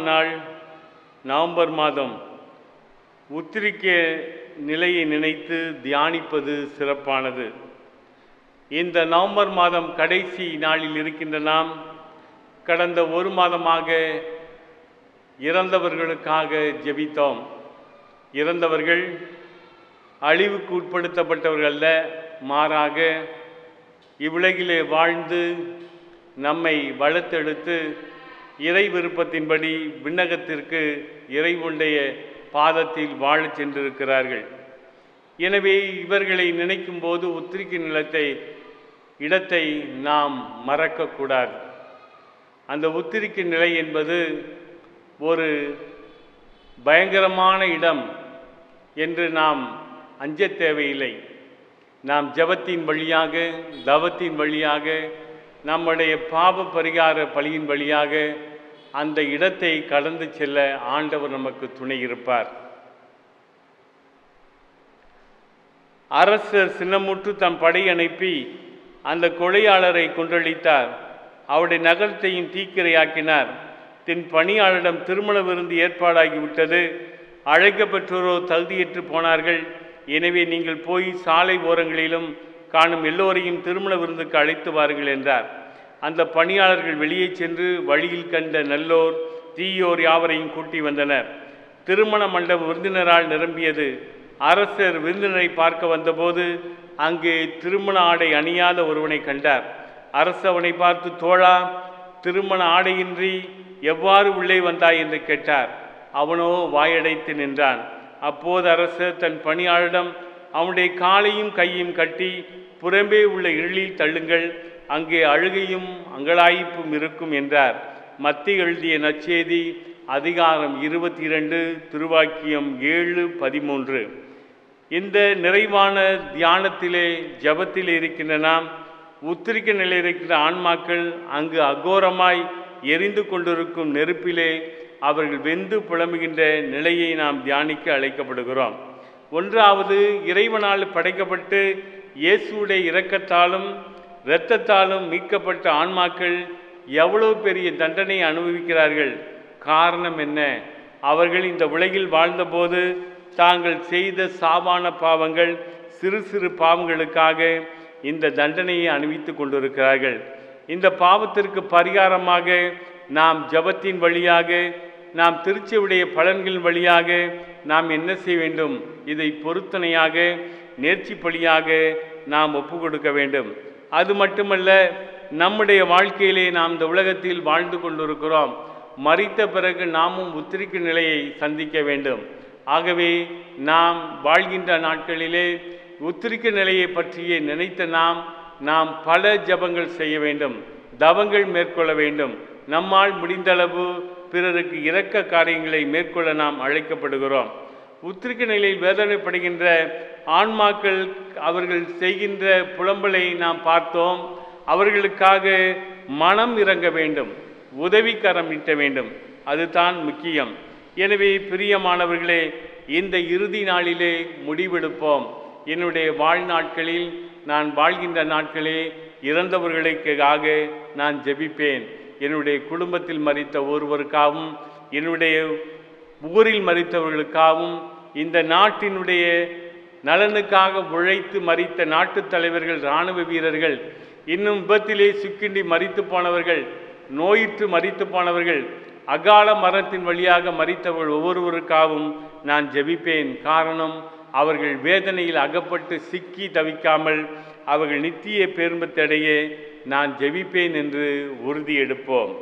நாள் நவம்பர் மாதம் உத்திரிக்க நிலையை நினைத்து தியானிப்பது சிறப்பானது இந்த நவம்பர் மாதம் கடைசி நாளில் இருக்கின்ற நாம் கடந்த ஒரு மாதமாக இறந்தவர்களுக்காக ஜெபித்தோம் இறந்தவர்கள் அழிவுக்கு உட்படுத்தப்பட்டவர்கள் அல்ல மாறாக இவ்வுலகிலே வாழ்ந்து நம்மை வளர்த்தெடுத்து இறை விருப்பத்தின்படி விண்ணகத்திற்கு இறைவனுடைய பாதத்தில் வாழச் சென்றிருக்கிறார்கள் எனவே இவர்களை நினைக்கும் போது உத்திரிக்க நிலத்தை இடத்தை நாம் மறக்கக்கூடாது அந்த உத்திரிக்க நிலை என்பது ஒரு பயங்கரமான இடம் என்று நாம் அஞ்ச தேவையில்லை நாம் ஜபத்தின் வழியாக தவத்தின் வழியாக நம்முடைய பாவ பரிகார பலியின் வழியாக அந்த இடத்தை கடந்து செல்ல ஆண்டவர் நமக்கு துணை இருப்பார் அரசர் சின்னமுற்று தம் படை அனுப்பி அந்த கொலையாளரை கொன்றளித்தார் அவருடைய நகரத்தையும் தீக்கிரையாக்கினார் தின் பணியாளரிடம் திருமண விருந்து ஏற்பாடாகிவிட்டது அழைக்கப்பெற்றோரோ தகுதியற்று போனார்கள் எனவே நீங்கள் போய் சாலை ஓரங்களிலும் காணும் எல்லோரையும் திருமண விருந்துக்கு அழைத்து வாருங்கள் என்றார் அந்த பணியாளர்கள் வெளியே சென்று வழியில் கண்ட நல்லோர் தீயோர் யாவரையும் கூட்டி வந்தனர் திருமண மண்டப விருந்தினரால் நிரம்பியது அரசர் விருந்தினரை பார்க்க வந்தபோது அங்கே திருமண ஆடை அணியாத ஒருவனை கண்டார் அரசு அவனை பார்த்து தோழா திருமண ஆடையின்றி எவ்வாறு உள்ளே வந்தாய் என்று கேட்டார் அவனோ வாயடைத்து நின்றான் அப்போது அரசர் தன் பணியாளரிடம் அவனுடைய காலையும் கையும் கட்டி புறம்பே உள்ள இருளில் தள்ளுங்கள் அங்கே அழுகையும் அங்கலாய்ப்பும் இருக்கும் என்றார் மத்திய எழுதிய நற்செய்தி அதிகாரம் இருபத்தி இரண்டு திருவாக்கியம் ஏழு பதிமூன்று இந்த நிறைவான தியானத்திலே ஜபத்தில் இருக்கின்ற நாம் உத்திரிக்க நிலையில் இருக்கின்ற ஆன்மாக்கள் அங்கு அகோரமாய் எரிந்து கொண்டிருக்கும் நெருப்பிலே அவர்கள் வெந்து புலம்புகின்ற நிலையை நாம் தியானிக்க அழைக்கப்படுகிறோம் ஒன்றாவது இறைவனால் படைக்கப்பட்டு இயேசுடைய இரக்கத்தாலும் இரத்தத்தாலும் மீட்கப்பட்ட ஆன்மாக்கள் எவ்வளவு பெரிய தண்டனை அனுபவிக்கிறார்கள் காரணம் என்ன அவர்கள் இந்த உலகில் வாழ்ந்தபோது தாங்கள் செய்த சாபான பாவங்கள் சிறு சிறு பாவங்களுக்காக இந்த தண்டனையை அணிவித்து கொண்டிருக்கிறார்கள் இந்த பாவத்திற்கு பரிகாரமாக நாம் ஜபத்தின் வழியாக நாம் திருச்சியுடைய பலன்கள் வழியாக நாம் என்ன செய்ய வேண்டும் இதை பொருத்தனையாக நேர்ச்சி பலியாக நாம் ஒப்பு கொடுக்க வேண்டும் அது மட்டுமல்ல நம்முடைய வாழ்க்கையிலே நாம் இந்த உலகத்தில் வாழ்ந்து கொண்டிருக்கிறோம் மறித்த பிறகு நாமும் உத்திரிக்க நிலையை சந்திக்க வேண்டும் ஆகவே நாம் வாழ்கின்ற நாட்களிலே உத்திரிக்க நிலையை பற்றியே நினைத்த நாம் நாம் பல ஜபங்கள் செய்ய வேண்டும் தவங்கள் மேற்கொள்ள வேண்டும் நம்மால் முடிந்தளவு பிறருக்கு இரக்க காரியங்களை மேற்கொள்ள நாம் அழைக்கப்படுகிறோம் உத்திரிக்க நிலையில் வேதனைப்படுகின்ற ஆன்மாக்கள் அவர்கள் செய்கின்ற புலம்பலை நாம் பார்த்தோம் அவர்களுக்காக மனம் இறங்க வேண்டும் உதவிக்கரம் நீட்ட வேண்டும் அதுதான் முக்கியம் எனவே பிரியமானவர்களே இந்த இறுதி நாளிலே முடிவெடுப்போம் என்னுடைய வாழ்நாட்களில் நான் வாழ்கின்ற நாட்களே இறந்தவர்களுக்காக நான் ஜெபிப்பேன் என்னுடைய குடும்பத்தில் மறித்த ஒருவருக்காகவும் என்னுடைய ஊரில் மறித்தவர்களுக்காகவும் இந்த நாட்டினுடைய நலனுக்காக உழைத்து மறித்த நாட்டுத் தலைவர்கள் இராணுவ வீரர்கள் இன்னும் விபத்திலே சிக்கின்றி மறித்து போனவர்கள் நோயிற்று மறித்து போனவர்கள் அகால மரணத்தின் வழியாக மறித்தவர்கள் ஒவ்வொருவருக்காகவும் நான் ஜெபிப்பேன் காரணம் அவர்கள் வேதனையில் அகப்பட்டு சிக்கி தவிக்காமல் அவர்கள் நித்திய பேரும்பத்தடைய நான் ஜெபிப்பேன் என்று உறுதி எடுப்போம்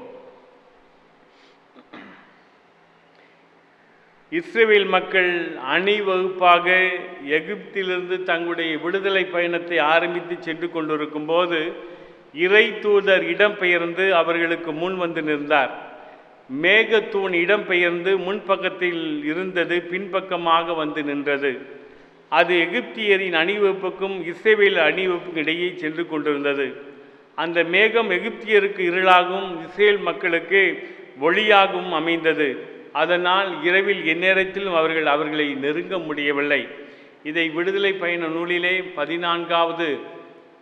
இஸ்ரேல் மக்கள் அணிவகுப்பாக எகிப்திலிருந்து தங்களுடைய விடுதலை பயணத்தை ஆரம்பித்து சென்று கொண்டிருக்கும் போது இறை தூதர் இடம்பெயர்ந்து அவர்களுக்கு முன் வந்து நின்றார் மேகத்தூண் இடம்பெயர்ந்து முன்பக்கத்தில் இருந்தது பின்பக்கமாக வந்து நின்றது அது எகிப்தியரின் அணிவகுப்புக்கும் இஸ்ரேல் அணிவகுப்புக்கும் இடையே சென்று கொண்டிருந்தது அந்த மேகம் எகிப்தியருக்கு இருளாகவும் இஸ்ரேல் மக்களுக்கு ஒளியாகவும் அமைந்தது அதனால் இரவில் எந்நேரத்திலும் அவர்கள் அவர்களை நெருங்க முடியவில்லை இதை விடுதலை பயண நூலிலே பதினான்காவது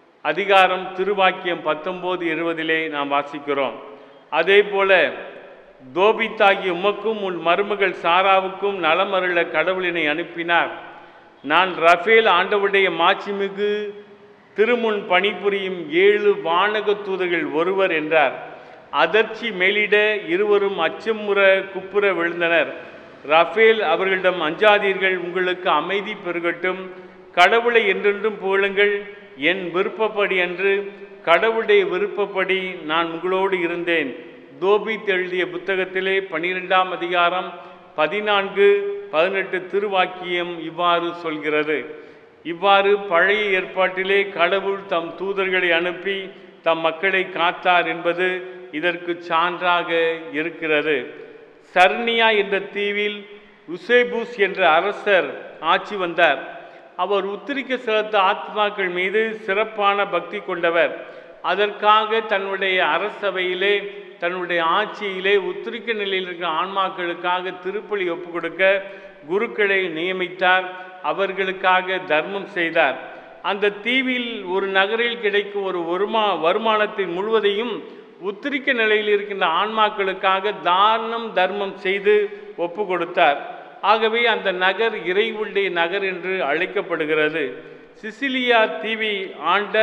அதிகாரம் திருவாக்கியம் பத்தொம்போது இருபதிலே நாம் வாசிக்கிறோம் அதே போல தோபித்தாகிய உமக்கும் உன் மருமகள் சாராவுக்கும் நலமருள கடவுளினை அனுப்பினார் நான் ரஃபேல் ஆண்டவுடைய மாட்சிமிகு திருமுன் பணிபுரியும் ஏழு வானக தூதர்கள் ஒருவர் என்றார் அதிர்ச்சி மேலிட இருவரும் அச்சமுற குப்புற விழுந்தனர் ரஃபேல் அவர்களிடம் அஞ்சாதீர்கள் உங்களுக்கு அமைதி பெருகட்டும் கடவுளை என்றென்றும் புகழுங்கள் என் விருப்பப்படி அன்று கடவுளுடைய விருப்பப்படி நான் உங்களோடு இருந்தேன் தோபித் எழுதிய புத்தகத்திலே பனிரெண்டாம் அதிகாரம் பதினான்கு பதினெட்டு திருவாக்கியம் இவ்வாறு சொல்கிறது இவ்வாறு பழைய ஏற்பாட்டிலே கடவுள் தம் தூதர்களை அனுப்பி தம் மக்களை காத்தார் என்பது இதற்கு சான்றாக இருக்கிறது சர்னியா என்ற தீவில் உசேபூஸ் என்ற அரசர் ஆட்சி வந்தார் அவர் உத்திரிக்க செலுத்த ஆத்மாக்கள் மீது சிறப்பான பக்தி கொண்டவர் அதற்காக தன்னுடைய அரசவையிலே தன்னுடைய ஆட்சியிலே உத்திரிக்க நிலையில் இருக்கிற ஆன்மாக்களுக்காக திருப்பலி ஒப்பு கொடுக்க குருக்களை நியமித்தார் அவர்களுக்காக தர்மம் செய்தார் அந்த தீவில் ஒரு நகரில் கிடைக்கும் ஒரு வருமா வருமானத்தின் முழுவதையும் உத்திரிக்க நிலையில் இருக்கின்ற ஆன்மாக்களுக்காக தானம் தர்மம் செய்து ஒப்பு கொடுத்தார் ஆகவே அந்த நகர் இறைவுடைய நகர் என்று அழைக்கப்படுகிறது சிசிலியா தீவி ஆண்ட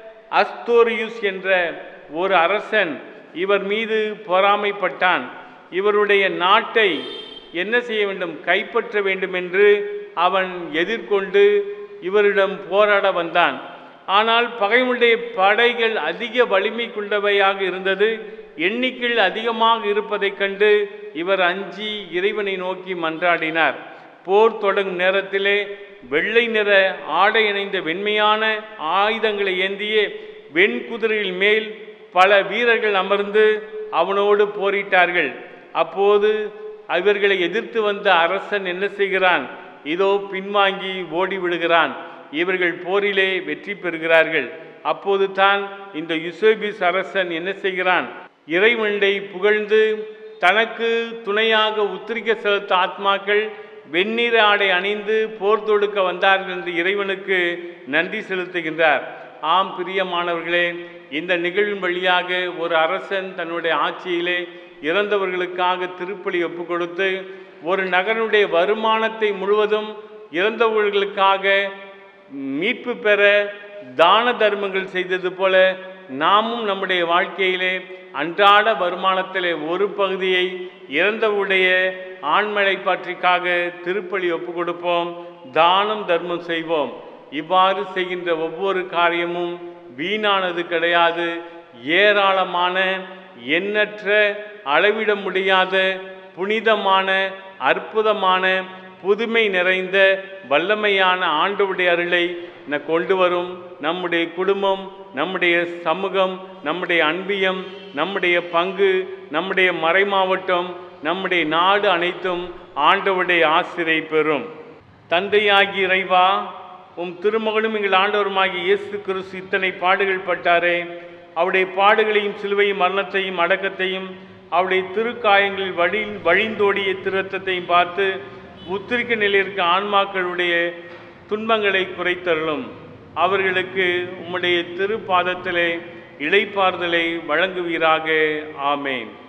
அஸ்தோரியுஸ் என்ற ஒரு அரசன் இவர் மீது பொறாமைப்பட்டான் இவருடைய நாட்டை என்ன செய்ய வேண்டும் கைப்பற்ற வேண்டும் என்று அவன் எதிர்கொண்டு இவரிடம் போராட வந்தான் ஆனால் பகைவனுடைய படைகள் அதிக வலிமை கொண்டவையாக இருந்தது எண்ணிக்கையில் அதிகமாக இருப்பதைக் கண்டு இவர் அஞ்சி இறைவனை நோக்கி மன்றாடினார் போர் தொடங்கும் நேரத்திலே வெள்ளை நிற ஆடை அணிந்த வெண்மையான ஆயுதங்களை ஏந்திய வெண்குதிரையில் மேல் பல வீரர்கள் அமர்ந்து அவனோடு போரிட்டார்கள் அப்போது இவர்களை எதிர்த்து வந்த அரசன் என்ன செய்கிறான் இதோ பின்வாங்கி ஓடிவிடுகிறான் இவர்கள் போரிலே வெற்றி பெறுகிறார்கள் அப்போது தான் இந்த யுசோபிஸ் அரசன் என்ன செய்கிறான் இறைவனை புகழ்ந்து தனக்கு துணையாக உத்திரிக்க செலுத்த ஆத்மாக்கள் வெண்ணிற ஆடை அணிந்து போர் தொடுக்க வந்தார்கள் என்று இறைவனுக்கு நன்றி செலுத்துகின்றார் ஆம் பிரியமானவர்களே இந்த நிகழ்வின் வழியாக ஒரு அரசன் தன்னுடைய ஆட்சியிலே இறந்தவர்களுக்காக திருப்பலி ஒப்பு கொடுத்து ஒரு நகரனுடைய வருமானத்தை முழுவதும் இறந்தவர்களுக்காக மீட்பு பெற தான தர்மங்கள் செய்தது போல நாமும் நம்முடைய வாழ்க்கையிலே அன்றாட வருமானத்திலே ஒரு பகுதியை இறந்தவுடைய ஆண்மலை பற்றிக்காக திருப்பலி ஒப்பு கொடுப்போம் தானம் தர்மம் செய்வோம் இவ்வாறு செய்கின்ற ஒவ்வொரு காரியமும் வீணானது கிடையாது ஏராளமான எண்ணற்ற அளவிட முடியாத புனிதமான அற்புதமான புதுமை நிறைந்த வல்லமையான ஆண்டவுடைய அருளை ந- கொண்டு வரும் நம்முடைய குடும்பம் நம்முடைய சமூகம் நம்முடைய அன்பியம் நம்முடைய பங்கு நம்முடைய மறைமாவட்டம் நம்முடைய நாடு அனைத்தும் ஆண்டவுடைய ஆசிரை பெறும் தந்தையாகி இறைவா உம் திருமகனும் எங்கள் ஆண்டவருமாகிய இயேசு கிறிஸ்து இத்தனை பாடுகள் பட்டாரே அவருடைய பாடுகளையும் சிலுவையும் மரணத்தையும் அடக்கத்தையும் அவருடைய திருக்காயங்களில் வழி வழிந்தோடிய திருத்தத்தையும் பார்த்து உத்திரிக்க நிலையில் இருக்க ஆன்மாக்களுடைய துன்பங்களை குறைத்தருளும் அவர்களுக்கு உம்முடைய திருப்பாதத்திலே இளைப்பாறுதலை வழங்குவீராக ஆமேன்